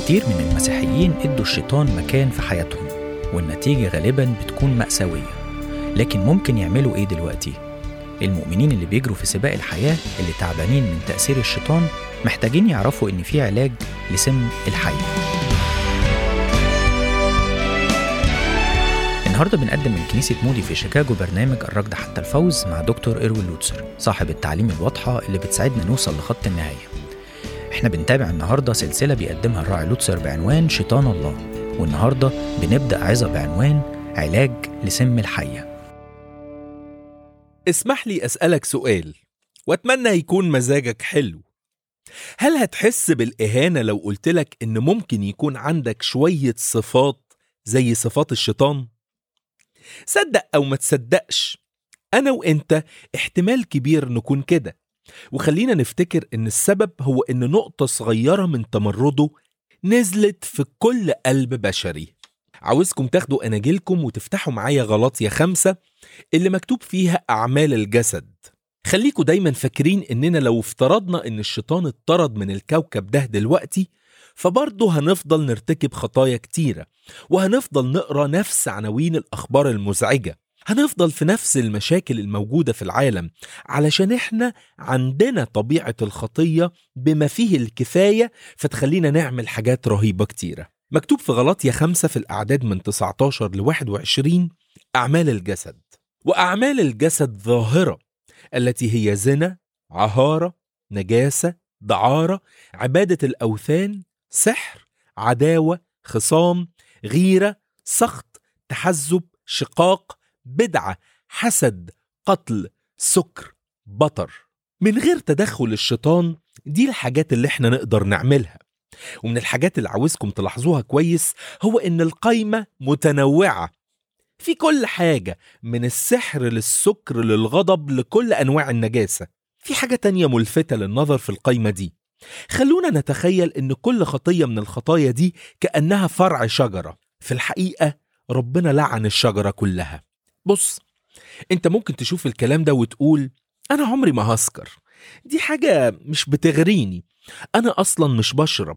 كتير من المسيحيين ادوا الشيطان مكان في حياتهم والنتيجة غالبا بتكون مأساوية لكن ممكن يعملوا ايه دلوقتي؟ المؤمنين اللي بيجروا في سباق الحياة اللي تعبانين من تأثير الشيطان محتاجين يعرفوا إن في علاج لسم الحية النهارده بنقدم من كنيسة مودي في شيكاغو برنامج الركض حتى الفوز مع دكتور إيروين لوتسر صاحب التعليم الواضحة اللي بتساعدنا نوصل لخط النهاية احنا بنتابع النهارده سلسلة بيقدمها الراعي لوتسر بعنوان شيطان الله والنهارده بنبدأ عظة بعنوان علاج لسم الحية اسمح لي أسألك سؤال وأتمنى يكون مزاجك حلو هل هتحس بالإهانة لو قلتلك إن ممكن يكون عندك شوية صفات زي صفات الشيطان؟ صدق أو ما تصدقش أنا وإنت احتمال كبير نكون كده وخلينا نفتكر إن السبب هو إن نقطة صغيرة من تمرده نزلت في كل قلب بشري عاوزكم تاخدوا أناجيلكم وتفتحوا معايا غلطية خمسة اللي مكتوب فيها أعمال الجسد خليكوا دايما فاكرين إننا لو افترضنا إن الشيطان اتطرد من الكوكب ده دلوقتي فبرضه هنفضل نرتكب خطايا كتيرة وهنفضل نقرا نفس عناوين الأخبار المزعجة هنفضل في نفس المشاكل الموجودة في العالم علشان احنا عندنا طبيعة الخطية بما فيه الكفاية فتخلينا نعمل حاجات رهيبة كتيرة مكتوب في غلطية خمسة في الأعداد من 19 ل 21 أعمال الجسد وأعمال الجسد ظاهرة التي هي زنا عهارة نجاسة دعارة عبادة الأوثان سحر عداوة خصام غيرة سخط تحزب شقاق بدعة حسد قتل سكر بطر من غير تدخل الشيطان دي الحاجات اللي احنا نقدر نعملها ومن الحاجات اللي عاوزكم تلاحظوها كويس هو ان القايمة متنوعة في كل حاجة من السحر للسكر للغضب لكل أنواع النجاسة في حاجة تانية ملفتة للنظر في القايمة دي خلونا نتخيل ان كل خطية من الخطايا دي كأنها فرع شجرة في الحقيقة ربنا لعن الشجرة كلها بص انت ممكن تشوف الكلام ده وتقول انا عمري ما هسكر دي حاجة مش بتغريني انا اصلا مش بشرب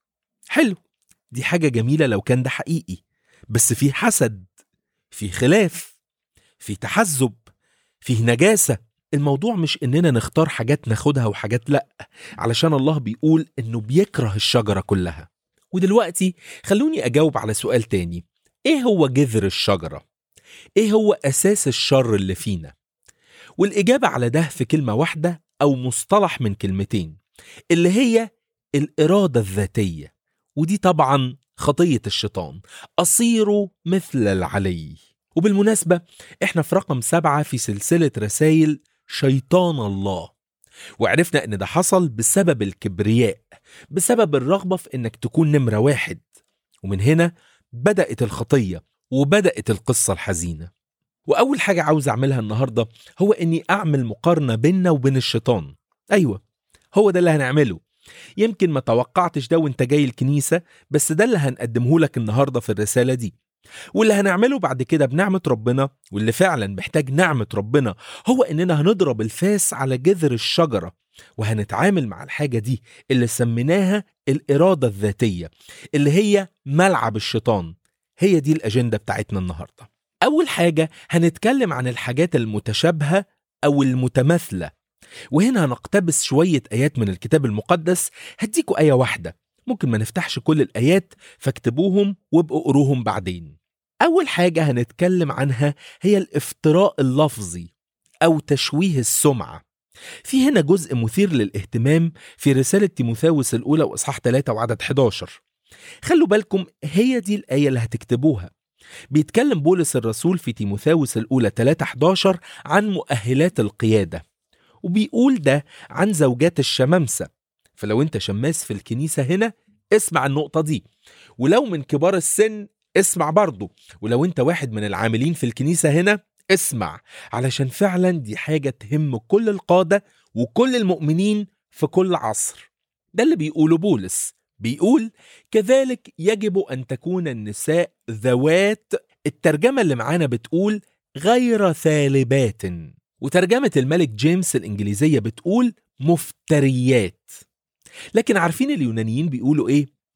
حلو دي حاجة جميلة لو كان ده حقيقي بس في حسد في خلاف في تحزب فيه نجاسة الموضوع مش اننا نختار حاجات ناخدها وحاجات لا علشان الله بيقول انه بيكره الشجرة كلها ودلوقتي خلوني اجاوب على سؤال تاني ايه هو جذر الشجرة؟ ايه هو اساس الشر اللي فينا؟ والاجابة على ده في كلمة واحدة او مصطلح من كلمتين اللي هي الارادة الذاتية ودي طبعا خطية الشيطان أصير مثل العلي وبالمناسبة احنا في رقم سبعة في سلسلة رسائل شيطان الله وعرفنا ان ده حصل بسبب الكبرياء بسبب الرغبة في انك تكون نمرة واحد ومن هنا بدأت الخطية وبدأت القصة الحزينة وأول حاجة عاوز أعملها النهاردة هو إني أعمل مقارنة بيننا وبين الشيطان أيوة هو ده اللي هنعمله يمكن ما توقعتش ده وانت جاي الكنيسة بس ده اللي هنقدمه لك النهاردة في الرسالة دي واللي هنعمله بعد كده بنعمة ربنا واللي فعلا محتاج نعمة ربنا هو إننا هنضرب الفاس على جذر الشجرة وهنتعامل مع الحاجة دي اللي سميناها الإرادة الذاتية اللي هي ملعب الشيطان هي دي الأجندة بتاعتنا النهاردة أول حاجة هنتكلم عن الحاجات المتشابهة أو المتماثلة وهنا هنقتبس شوية آيات من الكتاب المقدس هديكوا آية واحدة ممكن ما نفتحش كل الآيات فاكتبوهم وابقوا قروهم بعدين أول حاجة هنتكلم عنها هي الافتراء اللفظي أو تشويه السمعة في هنا جزء مثير للاهتمام في رسالة تيموثاوس الأولى وإصحاح 3 وعدد 11 خلوا بالكم هي دي الآية اللي هتكتبوها بيتكلم بولس الرسول في تيموثاوس الأولى 3 11 عن مؤهلات القيادة وبيقول ده عن زوجات الشمامسة فلو انت شماس في الكنيسة هنا اسمع النقطة دي ولو من كبار السن اسمع برضه ولو انت واحد من العاملين في الكنيسة هنا اسمع علشان فعلا دي حاجة تهم كل القادة وكل المؤمنين في كل عصر ده اللي بيقوله بولس بيقول كذلك يجب أن تكون النساء ذوات الترجمة اللي معانا بتقول غير ثالبات وترجمة الملك جيمس الإنجليزية بتقول مفتريات لكن عارفين اليونانيين بيقولوا إيه؟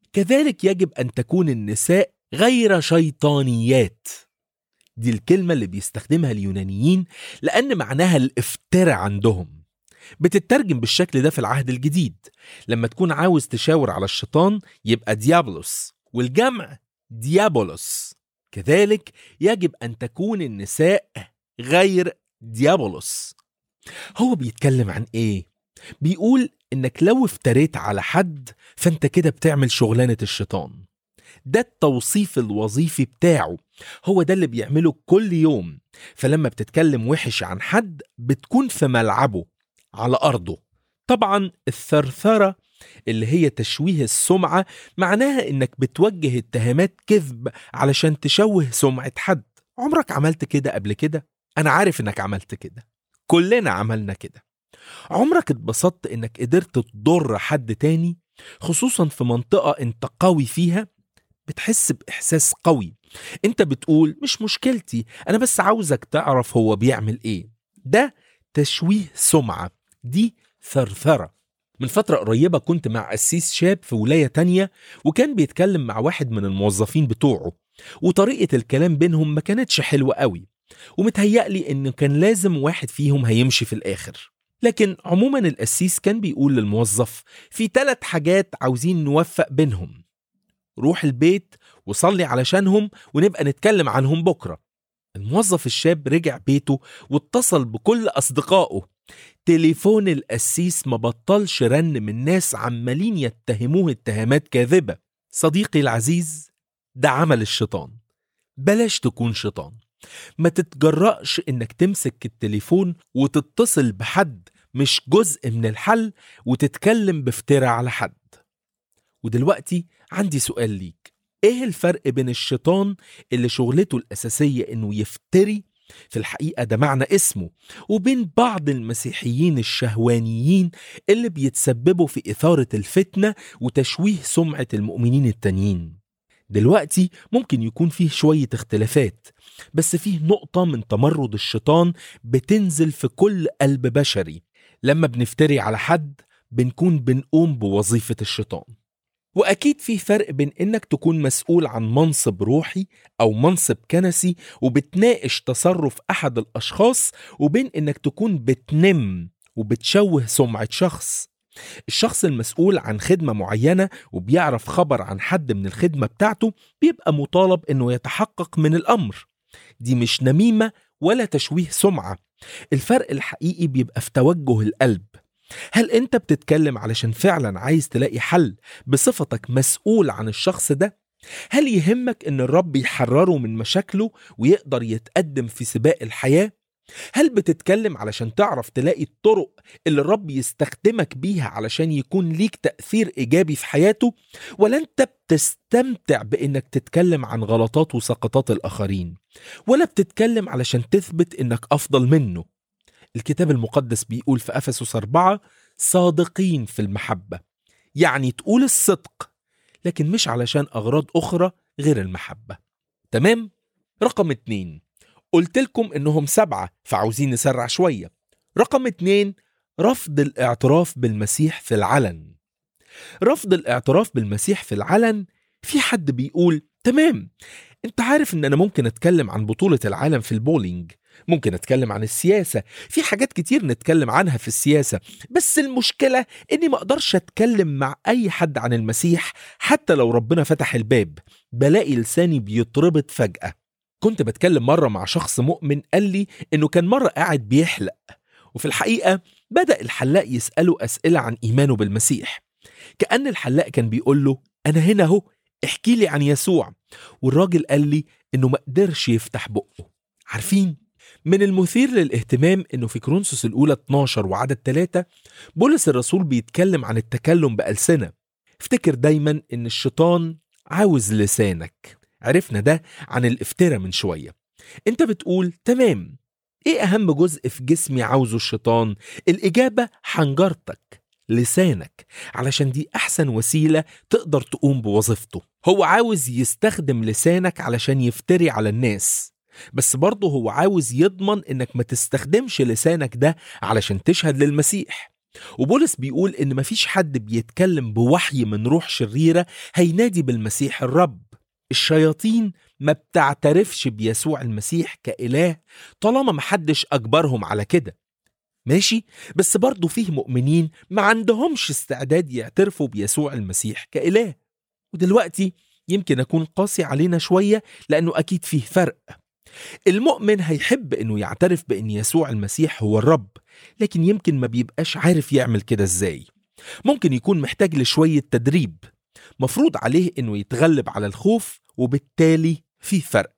كذلك يجب أن تكون النساء غير شيطانيات دي الكلمة اللي بيستخدمها اليونانيين لأن معناها الافتراء عندهم بتترجم بالشكل ده في العهد الجديد لما تكون عاوز تشاور على الشيطان يبقى ديابلوس والجمع ديابولوس كذلك يجب أن تكون النساء غير ديابولوس هو بيتكلم عن إيه؟ بيقول إنك لو افتريت على حد فأنت كده بتعمل شغلانة الشيطان ده التوصيف الوظيفي بتاعه هو ده اللي بيعمله كل يوم فلما بتتكلم وحش عن حد بتكون في ملعبه على أرضه طبعا الثرثرة اللي هي تشويه السمعة معناها إنك بتوجه اتهامات كذب علشان تشوه سمعة حد عمرك عملت كده قبل كده؟ أنا عارف إنك عملت كده كلنا عملنا كده عمرك اتبسطت إنك قدرت تضر حد تاني خصوصا في منطقة انت قوي فيها بتحس بإحساس قوي انت بتقول مش مشكلتي أنا بس عاوزك تعرف هو بيعمل إيه ده تشويه سمعة دي ثرثرة من فترة قريبة كنت مع قسيس شاب في ولاية تانية وكان بيتكلم مع واحد من الموظفين بتوعه وطريقة الكلام بينهم ما كانتش حلوة قوي ومتهيألي إنه كان لازم واحد فيهم هيمشي في الآخر لكن عموما القسيس كان بيقول للموظف في ثلاث حاجات عاوزين نوفق بينهم روح البيت وصلي علشانهم ونبقى نتكلم عنهم بكرة الموظف الشاب رجع بيته واتصل بكل أصدقائه تليفون القسيس ما بطلش رن من ناس عمالين يتهموه اتهامات كاذبة صديقي العزيز ده عمل الشيطان بلاش تكون شيطان ما تتجرأش انك تمسك التليفون وتتصل بحد مش جزء من الحل وتتكلم بافتراء على حد ودلوقتي عندي سؤال ليك ايه الفرق بين الشيطان اللي شغلته الأساسية انه يفتري في الحقيقة ده معنى اسمه وبين بعض المسيحيين الشهوانيين اللي بيتسببوا في إثارة الفتنة وتشويه سمعة المؤمنين التانيين دلوقتي ممكن يكون فيه شوية اختلافات بس فيه نقطة من تمرد الشيطان بتنزل في كل قلب بشري لما بنفتري على حد بنكون بنقوم بوظيفة الشيطان وأكيد في فرق بين إنك تكون مسؤول عن منصب روحي أو منصب كنسي وبتناقش تصرف أحد الأشخاص وبين إنك تكون بتنم وبتشوه سمعة شخص الشخص المسؤول عن خدمة معينة وبيعرف خبر عن حد من الخدمة بتاعته بيبقى مطالب إنه يتحقق من الأمر دي مش نميمة ولا تشويه سمعة الفرق الحقيقي بيبقى في توجه القلب هل انت بتتكلم علشان فعلا عايز تلاقي حل بصفتك مسؤول عن الشخص ده؟ هل يهمك ان الرب يحرره من مشاكله ويقدر يتقدم في سباق الحياة؟ هل بتتكلم علشان تعرف تلاقي الطرق اللي الرب يستخدمك بيها علشان يكون ليك تأثير إيجابي في حياته؟ ولا أنت بتستمتع بإنك تتكلم عن غلطات وسقطات الآخرين؟ ولا بتتكلم علشان تثبت إنك أفضل منه؟ الكتاب المقدس بيقول في أفسس أربعة صادقين في المحبة يعني تقول الصدق لكن مش علشان أغراض أخرى غير المحبة تمام؟ رقم اتنين قلت لكم إنهم سبعة فعاوزين نسرع شوية رقم اتنين رفض الاعتراف بالمسيح في العلن رفض الاعتراف بالمسيح في العلن في حد بيقول تمام انت عارف ان انا ممكن اتكلم عن بطولة العالم في البولينج ممكن اتكلم عن السياسة في حاجات كتير نتكلم عنها في السياسة بس المشكلة اني ما اقدرش اتكلم مع اي حد عن المسيح حتى لو ربنا فتح الباب بلاقي لساني بيتربط فجأة كنت بتكلم مرة مع شخص مؤمن قال لي انه كان مرة قاعد بيحلق وفي الحقيقة بدأ الحلاق يسأله أسئلة عن إيمانه بالمسيح كأن الحلاق كان بيقول له أنا هنا أهو احكي لي عن يسوع والراجل قال لي إنه ما قدرش يفتح بقه عارفين من المثير للاهتمام انه في كرونسوس الاولى 12 وعدد 3 بولس الرسول بيتكلم عن التكلم بألسنة افتكر دايما ان الشيطان عاوز لسانك عرفنا ده عن الافتراء من شوية انت بتقول تمام ايه اهم جزء في جسمي عاوزه الشيطان الاجابة حنجرتك لسانك علشان دي احسن وسيلة تقدر تقوم بوظيفته هو عاوز يستخدم لسانك علشان يفتري على الناس بس برضه هو عاوز يضمن انك ما تستخدمش لسانك ده علشان تشهد للمسيح وبولس بيقول إن مفيش حد بيتكلم بوحي من روح شريرة هينادي بالمسيح الرب الشياطين ما بتعترفش بيسوع المسيح كإله طالما محدش أجبرهم على كده ماشي بس برضه فيه مؤمنين ما عندهمش استعداد يعترفوا بيسوع المسيح كإله ودلوقتي يمكن أكون قاسي علينا شوية لأنه أكيد فيه فرق المؤمن هيحب أنه يعترف بأن يسوع المسيح هو الرب لكن يمكن ما بيبقاش عارف يعمل كده إزاي ممكن يكون محتاج لشوية تدريب مفروض عليه أنه يتغلب على الخوف وبالتالي فيه فرق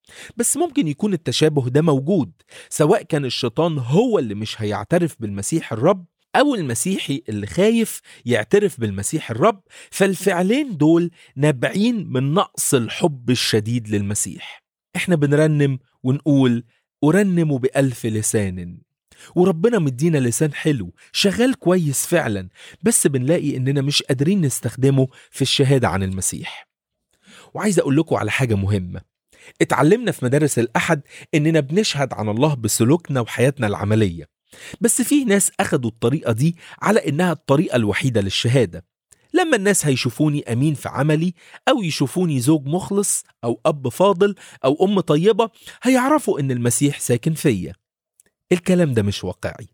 بس ممكن يكون التشابه ده موجود سواء كان الشيطان هو اللي مش هيعترف بالمسيح الرب أو المسيحي اللي خايف يعترف بالمسيح الرب فالفعلين دول نابعين من نقص الحب الشديد للمسيح احنا بنرنم ونقول أرنم بألف لسان وربنا مدينا لسان حلو شغال كويس فعلا بس بنلاقي اننا مش قادرين نستخدمه في الشهادة عن المسيح وعايز اقول لكم على حاجة مهمة اتعلمنا في مدارس الأحد إننا بنشهد عن الله بسلوكنا وحياتنا العملية بس في ناس أخدوا الطريقة دي على إنها الطريقة الوحيدة للشهادة لما الناس هيشوفوني أمين في عملي أو يشوفوني زوج مخلص أو أب فاضل أو أم طيبة هيعرفوا إن المسيح ساكن فيا الكلام ده مش واقعي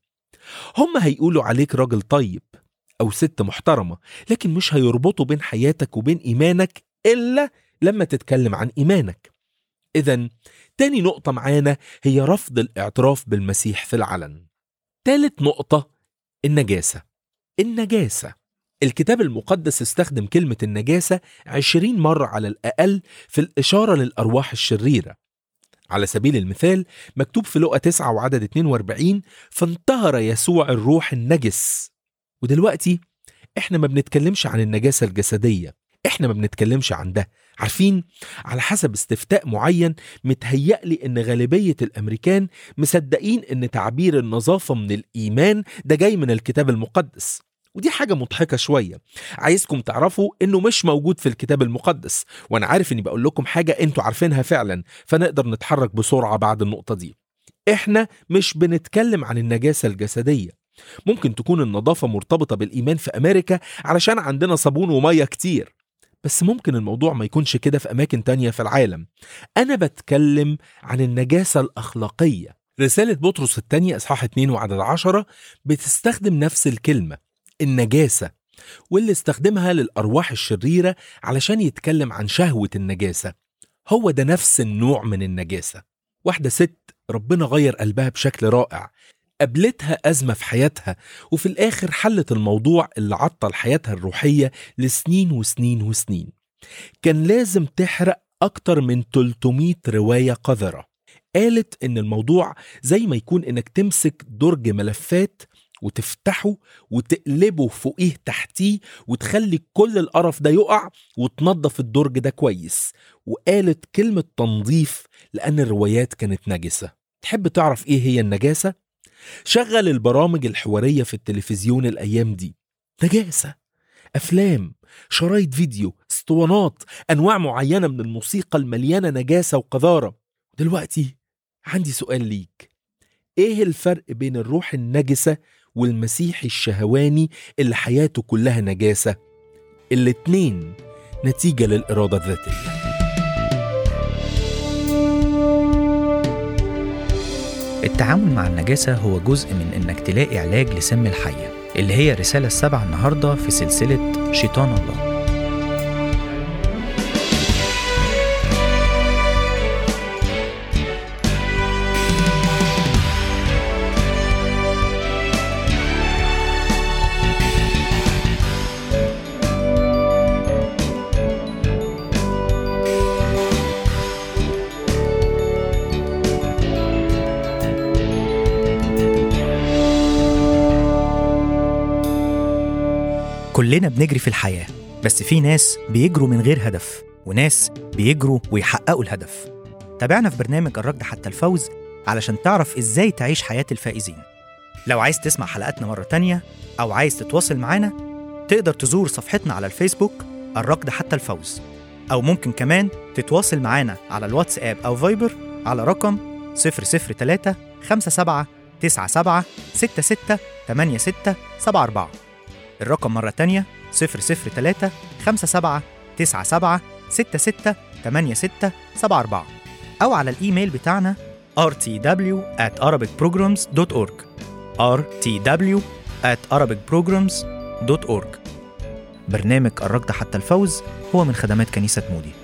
هم هيقولوا عليك راجل طيب أو ست محترمة لكن مش هيربطوا بين حياتك وبين إيمانك إلا لما تتكلم عن إيمانك إذا تاني نقطة معانا هي رفض الاعتراف بالمسيح في العلن تالت نقطة النجاسة النجاسة الكتاب المقدس استخدم كلمة النجاسة عشرين مرة على الأقل في الإشارة للأرواح الشريرة على سبيل المثال مكتوب في لقا 9 وعدد 42 فانتهر يسوع الروح النجس ودلوقتي احنا ما بنتكلمش عن النجاسة الجسدية احنا ما بنتكلمش عن ده عارفين على حسب استفتاء معين متهيألي ان غالبية الامريكان مصدقين ان تعبير النظافة من الايمان ده جاي من الكتاب المقدس ودي حاجة مضحكة شوية عايزكم تعرفوا انه مش موجود في الكتاب المقدس وانا عارف اني بقول لكم حاجة انتوا عارفينها فعلا فنقدر نتحرك بسرعة بعد النقطة دي احنا مش بنتكلم عن النجاسة الجسدية ممكن تكون النظافة مرتبطة بالإيمان في أمريكا علشان عندنا صابون ومية كتير بس ممكن الموضوع ما يكونش كده في أماكن تانية في العالم أنا بتكلم عن النجاسة الأخلاقية رسالة بطرس الثانية إصحاح 2 وعدد 10 بتستخدم نفس الكلمة النجاسة واللي استخدمها للأرواح الشريرة علشان يتكلم عن شهوة النجاسة هو ده نفس النوع من النجاسة واحدة ست ربنا غير قلبها بشكل رائع قابلتها أزمة في حياتها وفي الآخر حلت الموضوع اللي عطل حياتها الروحية لسنين وسنين وسنين كان لازم تحرق أكتر من 300 رواية قذرة قالت إن الموضوع زي ما يكون إنك تمسك درج ملفات وتفتحه وتقلبه فوقيه تحتيه وتخلي كل القرف ده يقع وتنظف الدرج ده كويس وقالت كلمة تنظيف لأن الروايات كانت نجسة تحب تعرف إيه هي النجاسة؟ شغل البرامج الحوارية في التلفزيون الأيام دي نجاسة أفلام شرايط فيديو اسطوانات أنواع معينة من الموسيقى المليانة نجاسة وقذارة دلوقتي عندي سؤال ليك إيه الفرق بين الروح النجسة والمسيحي الشهواني اللي حياته كلها نجاسة؟ الاتنين نتيجة للإرادة الذاتية التعامل مع النجاسة هو جزء من إنك تلاقي علاج لسم الحية اللي هي الرسالة السابعة النهاردة في سلسلة شيطان الله كلنا بنجري في الحياة بس في ناس بيجروا من غير هدف وناس بيجروا ويحققوا الهدف تابعنا في برنامج الركض حتى الفوز علشان تعرف ازاي تعيش حياة الفائزين لو عايز تسمع حلقاتنا مرة تانية أو عايز تتواصل معانا تقدر تزور صفحتنا على الفيسبوك الركض حتى الفوز أو ممكن كمان تتواصل معانا على الواتساب أو فايبر على رقم 003 57 97 66 86 74 الرقم مرة تانية 003 57 97 66 86 74 أو على الإيميل بتاعنا rtw at arabicprograms.org rtw at arabicprograms.org برنامج الركض حتى الفوز هو من خدمات كنيسة مودي